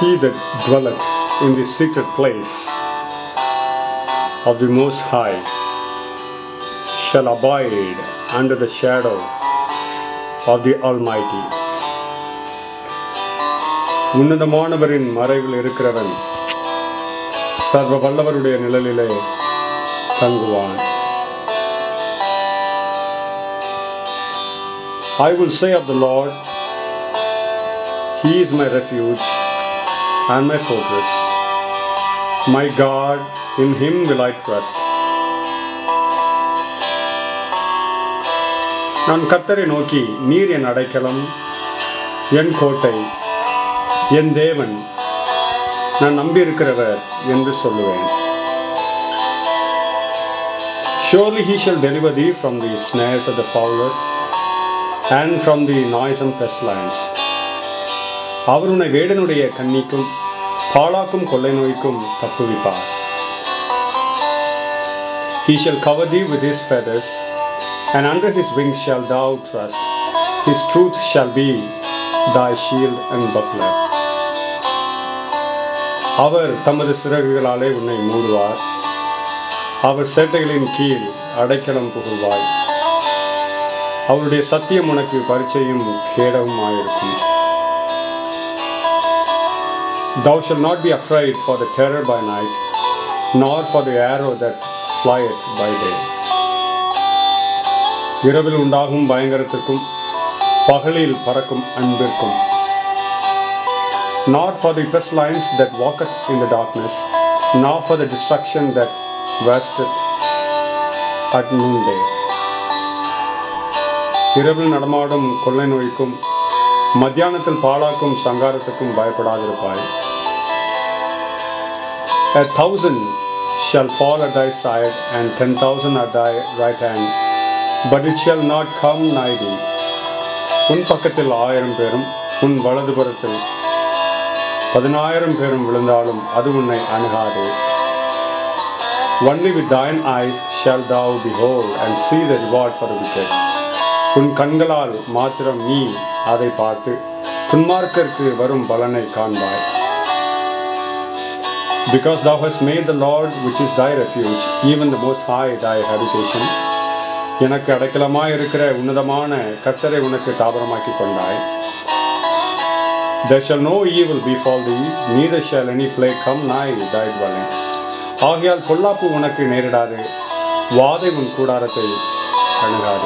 He that dwelleth in the secret place of the Most High shall abide under the shadow of the Almighty. உன்னதமானவரின் மறைவில் இருக்கிறவன் சர்வ வல்லவருடைய நிழலிலே தங்குவான் I will say of the Lord, He is my refuge and my fortress. My God, in Him will I trust. நான் கர்த்தரை நோக்கி நீர் என் அடைக்கலம் என் கோட்டை என் தேவன் நான் நம்பியிருக்கிறவர் என்று சொல்லுவேன் Surely he shall deliver thee from the snares of the fowler and from the noisome pestilence. அவர் உன்னை வேடனுடைய கண்ணிக்கும் பாழாக்கும் கொள்ளை நோய்க்கும் தப்புவிப்பார் He shall cover thee with his feathers, and under his wings shalt thou trust. His truth shall be thy shield and buckler. அவர் தமது சிறகுகளாலே உன்னை மூடுவார் அவர் சேட்டைகளின் கீழ் அடைக்கலம் புகுவாய் அவருடைய சத்தியம் உனக்கு பரிச்சையும் கேடவுமாயிருக்கும் Thou shalt not be afraid for the terror by night, nor for the arrow that flieth by day. இரவில் உண்டாகும் பயங்கரத்திற்கும் பகலில் பறக்கும் அன்பிற்கும் nor for the pestilence that walketh in the darkness, nor for the destruction that wasteth at noonday. இரவில் நடமாடும் கொள்ளை நோய்க்கும் மத்தியானத்தில் பாழாக்கும் சங்காரத்துக்கும் பயப்படாதிருப்பாய் A thousand shall fall at thy side, and ten thousand at thy right hand, but it shall not come nigh thee. உன் பக்கத்தில் ஆயிரம் பேரும் உன் வலதுபுறத்தில் பதினாயிரம் பேரும் விழுந்தாலும் அது உன்னை அணுகாது Only with thine eyes shall thou behold and see the reward for the wicked. உன் கண்களால் மாத்திரம் நீ அதை பார்த்து துன்மார்க்கருக்கு வரும் பலனை காண்பாய் Because thou hast made the Lord, which is thy refuge, even the Most High thy habitation, எனக்கு அடைக்கலமாய் இருக்கிற உன்னதமான கர்த்தரை உனக்கு தாபரமாக்கி கொண்டாய் There shall no evil befall thee, neither shall any plague come nigh thy dwelling. ஆகையால் பொல்லாப்பு உனக்கு நேரிடாது வாதை உன் கூடாரத்தை அணுகாது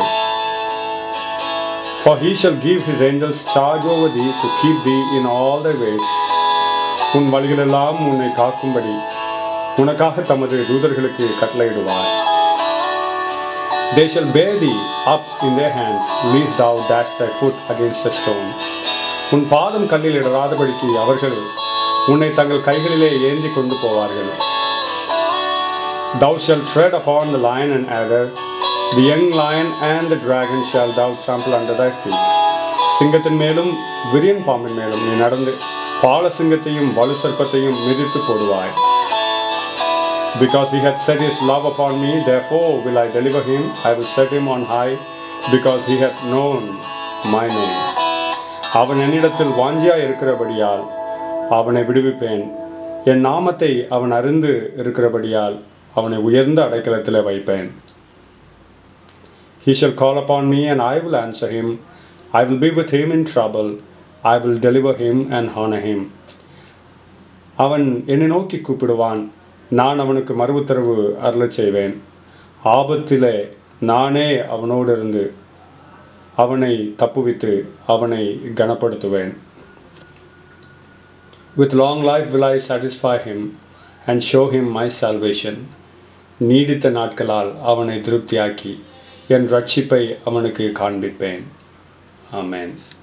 For he shall give his angels charge over thee to keep thee in all thy ways. உன் வழிகளெல்லாம் உன்னை காக்கும்படி உனக்காக தமது தூதர்களுக்கு கட்டளையிடுவார் They shall bear thee up in their hands, lest thou dash thy foot against a stone. உன் பாதம் கல்லில் இடராதபடிக்கு அவர்கள் உன்னை தங்கள் கைகளிலே ஏந்தி கொண்டு போவார்கள் Thou shalt tread upon the lion and adder, the young lion and the dragon shall thou trample under thy feet. சிங்கத்தின் மேலும் விரியன் பாம்பின் மேலும் நீ நடந்து பால சிங்கத்தையும் வலு சர்ப்பத்தையும் மிதித்து போடுவாய் Because he hath set his love upon me, therefore will I deliver him. I will set him on high, because he hath known my name. அவன் என்னிடத்தில் வாஞ்சியாய் இருக்கிறபடியால் அவனை விடுவிப்பேன் என் நாமத்தை அவன் அறிந்து இருக்கிறபடியால் அவனை உயர்ந்த அடைக்கலத்தில் வைப்பேன் He shall call upon me and I will answer him. I will be with him in trouble. I will deliver him and honor him. அவன் என்னை நோக்கி கூப்பிடுவான் நான் அவனுக்கு மறு உத்தரவு அருளச் செய்வேன் ஆபத்திலே நானே அவனோடு இருந்து அவனை தப்புவித்து அவனை கனப்படுத்துவேன் With long life will I satisfy him and show him my salvation. நீடித்த நாட்களால் அவனை திருப்தியாக்கி என் ரட்சிப்பை அவனுக்கு காண்பிப்பேன் ஆமென்